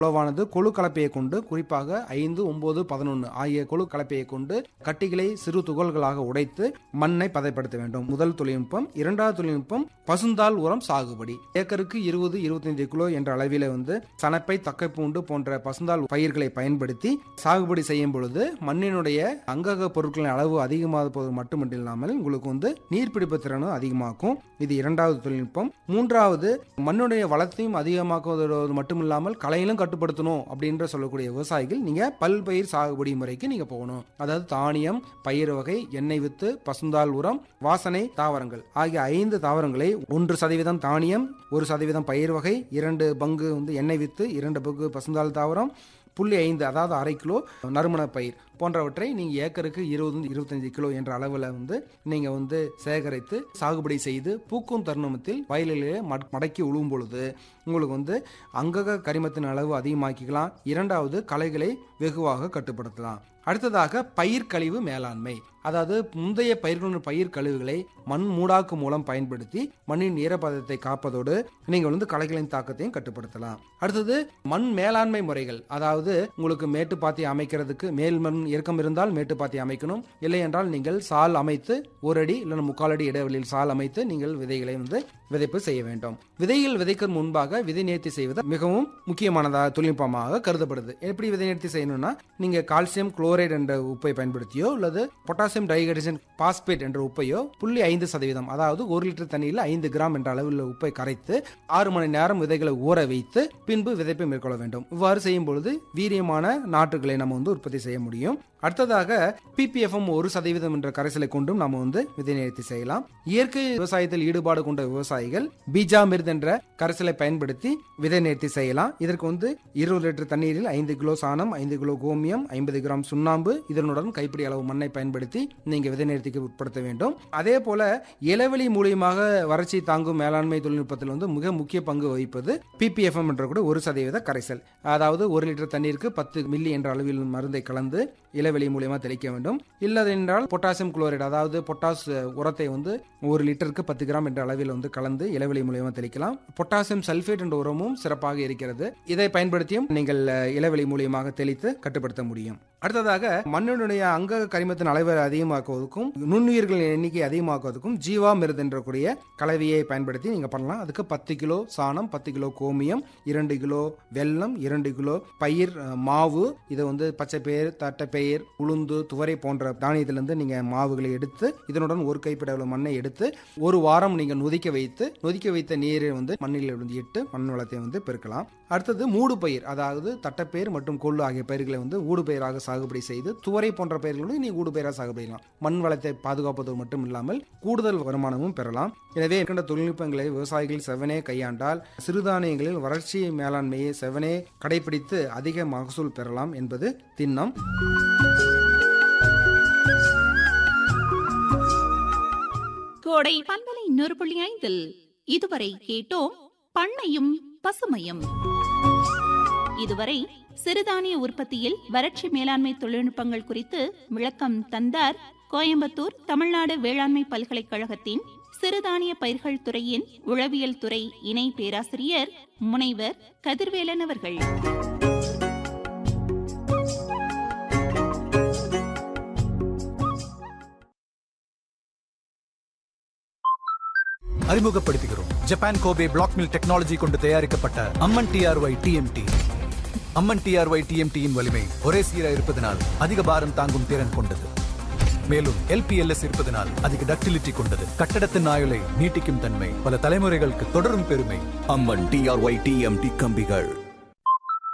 உழவானது கொழு கலப்பையை கொண்டு குறிப்பாக ஐந்து ஒன்பது பதினொன்று ஆகிய கொழு கலப்பையை கொண்டு கட்டிகளை சிறு துகள்களாக உடைத்து மண்ணை பதைப்படுத்த வேண்டும் முதல் தொழில்நுட்பம் இரண்டாவது தொழில்நுட்பம் பசுந்தாள் உரம் சாகுபடி ஏக்கருக்கு இருபது இருபத்தைந்து கிலோ என்ற அளவில் வந்து சணப்பை தக்கைப்பூண்டு போன்ற பசுந்தாள் பயிர்களை பயன்படுத்தி சாகுபடி செய்யும் பொழுது மண்ணினுடைய அங்கக பொருட்களின் அளவு அதிகமாகுவது மட்டுமில்லாமல் உங்களுக்கு வந்து நீர்பிடிப்பு திறனும் அதிகமாக்கும் இது இரண்டாவது தொழில்நுட்பம் மூன்றாவது மண்ணுடைய வளத்தையும் அதிகமாக்குவது மட்டுமில்லாமல் களையிலும் கட்டுப்படுத்தணும் அப்படின்ற சொல்லக்கூடிய விவசாயிகள் நீங்க பல்பயிர் சாகுபடி முறைக்கு நீங்க போகணும் அதாவது தானியம் பயிர் வகை எண்ணெய் வித்து பசுந்தாள் உரம் வாசனை தாவரங்கள் ஆகிய ஐந்து தாவரங்களை ஒன்று சதவீதம் தானியம் ஒரு சதவீதம் பயிர் வகை இரண்டு பங்கு வந்து எண்ணெய் வித்து இரண்டு பங்கு பசுந்தாள் தாவரம் புள்ளி ஐந்து அதாவது அரை கிலோ நறுமண பயிர் போன்றவற்றை நீங்கள் ஏக்கருக்கு இருபது இருபத்தஞ்சு கிலோ என்ற அளவில் வந்து நீங்கள் வந்து சேகரித்து சாகுபடி செய்து பூக்கும் தருணத்தில் வயலிலே மட்- மடக்கி உழுவும் பொழுது உங்களுக்கு வந்து அங்கக கரிமத்தின் அளவு அதிகமாக்கிக்கலாம் இரண்டாவது களைகளை வெகுவாக கட்டுப்படுத்தலாம் அடுத்ததாக பயிர் கழிவு மேலாண்மை அதாவது முந்தைய பயிர்களுடன் பயிர் கழிவுகளை மண் மூடாக்கு மூலம் பயன்படுத்தி மண்ணின் ஈரப்பதத்தை காப்பதோடு நீங்கள் வந்து களைகளின் தாக்கத்தையும் கட்டுப்படுத்தலாம் அடுத்தது மண் மேலாண்மை முறைகள் அதாவது உங்களுக்கு மேட்டுப்பாத்தி அமைக்கிறதுக்கு மேல் மண் இறக்கம் இருந்தால் மேட்டுப்பாத்தி அமைக்கணும் இல்லை என்றால் நீங்கள் சால் அமைத்து ஒரு அடி இல்லைன்னா முக்கால் அடி இடைவெளியில் சால் அமைத்து நீங்கள் விதைகளை வந்து விதைப்பு செய்ய வேண்டும் விதைகள் விதைக்கும் முன்பாக விதை நேர்த்தி செய்வது மிகவும் முக்கியமானதாக தொழில்நுட்பமாக கருதப்படுது எப்படி விதை நேர்த்தி செய்யணும்னா நீங்க கால்சியம் குளோரைடு என்ற உப்பை பயன்படுத்தியோ அல்லது பொட்டாசியம் டைஹைட்ரஜன் பாஸ்பேட் என்ற உப்பையோ புள்ளி ஐந்து சதவீதம் அதாவது ஒரு லிட்டர் தண்ணியில் ஐந்து கிராம் என்ற அளவில் உப்பை கரைத்து ஆறு மணி நேரம் விதைகளை ஊற வைத்து பின்பு விதைப்பை மேற்கொள்ள வேண்டும் இவ்வாறு செய்யும் பொழுது வீரியமான நாற்றுகளை நம்ம வந்து உற்பத்தி செய்ய முடியும் அடுத்ததாக பிபிஎஃப்எம் ஒரு சதவீதம் என்ற கரைசலை கொண்டும் நம்ம வந்து விதை நேர்த்தி செய்யலாம் இயற்கை விவசாயத்தில் ஈடுபாடு கொண்ட விவசாயிகள் பீஜாமிர்த் என்ற கரைசலை பயன்படுத்தி விதை நேர்த்தி செய்யலாம் இதற்கு வந்து இருபது லிட்டர் தண்ணீரில் ஐந்து கிலோ சாணம் ஐந்து கிலோ கோமியம் ஐம்பது கிராம் சுண்ணாம்பு இதனுடன் கைப்பிடி அளவு மண்ணை பயன்படுத்தி நீங்க விதை நேர்த்திக்கு உட்படுத்த வேண்டும் அதே போல இளவெளி மூலியமாக வறட்சி தாங்கும் மேலாண்மை தொழில்நுட்பத்தில் வந்து மிக முக்கிய பங்கு வகிப்பது பிபிஎஃப்எம் என்ற கூட ஒரு சதவீத கரைசல் அதாவது ஒரு லிட்டர் தண்ணீருக்கு பத்து மில்லி என்ற அளவில் மருந்தை கலந்து இளவெளி மூலியமா தெளிக்க வேண்டும் இல்லதென்றால் பொட்டாசியம் குளோரைடு அதாவது பொட்டாஸ் உரத்தை வந்து ஒரு லிட்டருக்கு பத்து கிராம் என்ற அளவில் வந்து கலந்து இளவெளி மூலியமா தெளிக்கலாம் பொட்டாசியம் சல்பேட் என்ற உரமும் சிறப்பாக இருக்கிறது இதை பயன்படுத்தியும் நீங்கள் அஹ், இளவெளி மூலியமாக தெளித்து கட்டுப்படுத்த முடியும் அடுத்ததாக மண்ணினுடைய அங்க கரிமத்தின் அளவை அதிகமாக்குவதற்கும் நுண்ணுயிர்களின் எண்ணிக்கை அதிகமாக்குவதற்கும் ஜீவா மிருது என்ற கூடிய கலவையை பயன்படுத்தி நீங்க பண்ணலாம் அதுக்கு பத்து கிலோ சாணம் பத்து கிலோ கோமியம் இரண்டு கிலோ வெல்லம் இரண்டு கிலோ பயிர் அஹ், மாவு இதை வந்து பச்சை பயிர் தட்டைப்பயிர் உளுந்து துவரை போன்ற தானியத்திலிருந்து நீங்க மாவுகளை எடுத்து இதனுடன் ஒரு கைப்பிடி அளவு மண்ணை எடுத்து ஒரு வாரம் நீங்க நொதிக்க வைத்து நொதிக்க வைத்த நீரை வந்து மண்ணில் இருந்து இட்டு மண் வளத்தை வந்து பெருக்கலாம் அடுத்தது மூடு பயிர் அதாவது தட்டைப்பயிர் மற்றும் கொள்ளு ஆகிய பயிர்களை வந்து ஊடு பயிராக சாகுபடி செய்து துவரை போன்ற பயிர்களோடு நீ ஊடு பயிராக சாகுபடி செய்யலாம் மண் வளத்தை பாதுகாப்பது மட்டும் இல்லாமல் கூடுதல் வருமானமும் பெறலாம் எனவே இருக்கின்ற தொழில்நுட்பங்களை விவசாயிகள் செவனே கையாண்டால் சிறுதானியங்களில் வறட்சி மேலாண்மையை செவனே கடைபிடித்து அதிக மகசூல் பெறலாம் என்பது திண்ணம் கோடை பண்பலை நூறு புள்ளி ஐந்தில் இதுவரை கேட்டோம் பண்ணையும் பசுமையும் இதுவரை சிறுதானிய உற்பத்தியில் வறட்சி மேலாண்மை தொழில்நுட்பங்கள் குறித்து விளக்கம் தந்தார் கோயம்புத்தூர் தமிழ்நாடு வேளாண்மை பல்கலைக்கழகத்தின் சிறுதானிய பயிர்கள் துறையின் உளவியல் துறை இணை பேராசிரியர் முனைவர் கதிர்வேலன் அவர்கள் அறிமுகப்படுத்துகிறோம் Japan Kobe black mill technology கொண்டு தயாரிக்கப்பட்ட Amman TRY TMT Amman TRY டிஎம்டியின் வலிமை ஒரே சீராக இருப்பதனால் அதிக பாரம் தாங்கும் திறன் கொண்டது மேலும் எல்பிஎல்எஸ் இருப்பதனால் அதிக டக்டிலிட்டி கொண்டது கட்டடத்தின் ஆயுளை நீட்டிக்கும் தன்மை பல தலைமுறைகளுக்கு தொடரும் பெருமை அம்மன் டிஆர்ஒய் டிஎம்டி கம்பிகள்